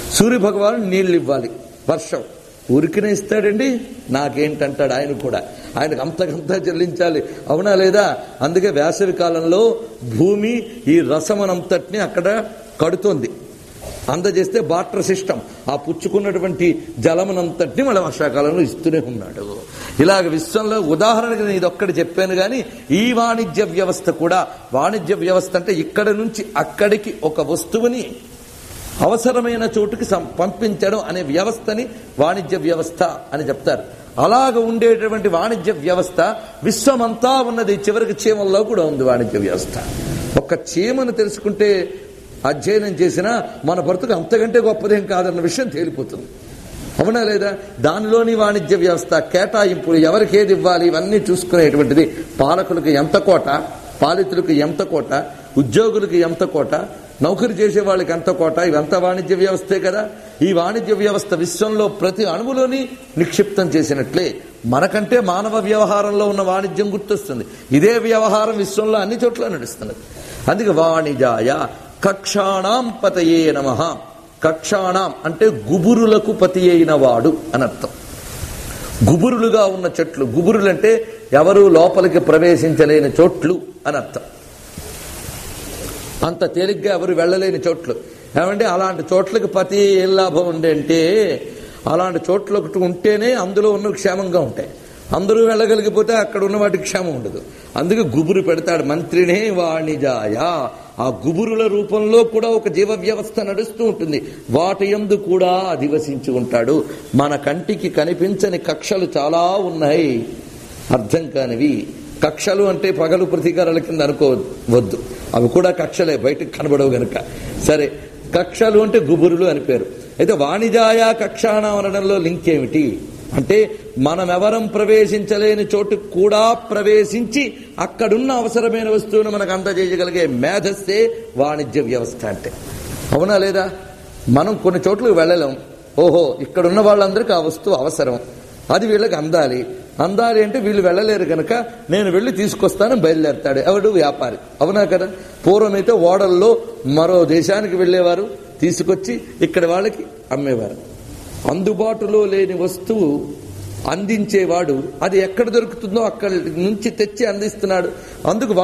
సూర్య భగవాను నీళ్ళు ఇవ్వాలి వర్షం ఊరికినే ఇస్తాడండి నాకేంటంటాడు ఆయన కూడా ఆయనకు అంతకంతా చెల్లించాలి అవునా లేదా అందుకే వేసవి కాలంలో భూమి ఈ రసమనంతటిని అక్కడ కడుతోంది అందజేస్తే బాటర్ సిస్టమ్ ఆ పుచ్చుకున్నటువంటి జలమునంతటిని మళ్ళీ వర్షాకాలంలో ఇస్తూనే ఉన్నాడు ఇలాగ విశ్వంలో ఉదాహరణకి నేను ఇదొక్కటి చెప్పాను కానీ ఈ వాణిజ్య వ్యవస్థ కూడా వాణిజ్య వ్యవస్థ అంటే ఇక్కడ నుంచి అక్కడికి ఒక వస్తువుని అవసరమైన చోటుకి సం- పంపించడం అనే వ్యవస్థని వాణిజ్య వ్యవస్థ అని చెప్తారు అలాగ ఉండేటటువంటి వాణిజ్య వ్యవస్థ విశ్వమంతా ఉన్నది చివరికి చీమల్లో కూడా ఉంది వాణిజ్య వ్యవస్థ ఒక్క చీమను తెలుసుకుంటే అధ్యయనం చేసినా మన బ్రతుకు అంతకంటే గొప్పదేం కాదన్న విషయం తేలిపోతుంది అవునా లేదా దానిలోని వాణిజ్య వ్యవస్థ కేటాయింపులు ఎవరికి ఏది ఇవ్వాలి ఇవన్నీ చూసుకునేటువంటిది పాలకులకు ఎంత కోట పాలితులకు ఎంత కోట ఉద్యోగులకు ఎంత కోట నౌకరి చేసే వాళ్ళకి ఎంత కోట ఇవంతా వాణిజ్య వ్యవస్థే కదా ఈ వాణిజ్య వ్యవస్థ విశ్వంలో ప్రతి అణువులోని నిక్షిప్తం చేసినట్లే మనకంటే మానవ వ్యవహారంలో ఉన్న వాణిజ్యం గుర్తొస్తుంది ఇదే వ్యవహారం విశ్వంలో అన్ని చోట్ల నడుస్తున్నది అందుకే వాణిజాయ కక్షాణం పతయే నమ కక్షాణం అంటే గుబురులకు పతి అయిన వాడు అని అర్థం గుబురులుగా ఉన్న చెట్లు గుబురులు అంటే ఎవరు లోపలికి ప్రవేశించలేని చోట్లు అని అర్థం అంత తేలిగ్గా ఎవరు వెళ్ళలేని చోట్లు ఏమంటే అలాంటి చోట్లకి పతి ఏం లాభం ఉండే అంటే అలాంటి చోట్ల ఒకటి ఉంటేనే అందులో ఉన్న క్షేమంగా ఉంటాయి అందరూ వెళ్ళగలిగిపోతే అక్కడ ఉన్న వాటికి క్షేమం ఉండదు అందుకే గుబురు పెడతాడు మంత్రినే వాణిజాయ ఆ గుబురుల రూపంలో కూడా ఒక జీవ వ్యవస్థ నడుస్తూ ఉంటుంది వాటి యందు కూడా అధివసించి ఉంటాడు మన కంటికి కనిపించని కక్షలు చాలా ఉన్నాయి అర్థం కానివి కక్షలు అంటే పగలు ప్రతీకారాల కింద అనుకోవద్దు అవి కూడా కక్షలే బయటకు కనబడవు గనుక సరే కక్షలు అంటే గుబురులు అని పేరు అయితే వాణిజాయ కక్షాణ అనడంలో లింక్ ఏమిటి అంటే మనమెవరం ప్రవేశించలేని చోటుకు కూడా ప్రవేశించి అక్కడున్న అవసరమైన వస్తువును మనకు అందజేయగలిగే మేధస్సే వాణిజ్య వ్యవస్థ అంటే అవునా లేదా మనం కొన్ని చోట్లకు వెళ్ళలేం ఓహో ఇక్కడున్న వాళ్ళందరికీ ఆ వస్తువు అవసరం అది వీళ్ళకి అందాలి అందాలి అంటే వీళ్ళు వెళ్ళలేరు కనుక నేను వెళ్ళి తీసుకొస్తాను బయలుదేరతాడు ఎవడు వ్యాపారి అవునా కదా పూర్వమైతే ఓడల్లో మరో దేశానికి వెళ్ళేవారు తీసుకొచ్చి ఇక్కడ వాళ్ళకి అమ్మేవారు అందుబాటులో లేని వస్తువు అందించేవాడు అది ఎక్కడ దొరుకుతుందో అక్కడి నుంచి తెచ్చి అందిస్తున్నాడు అందుకు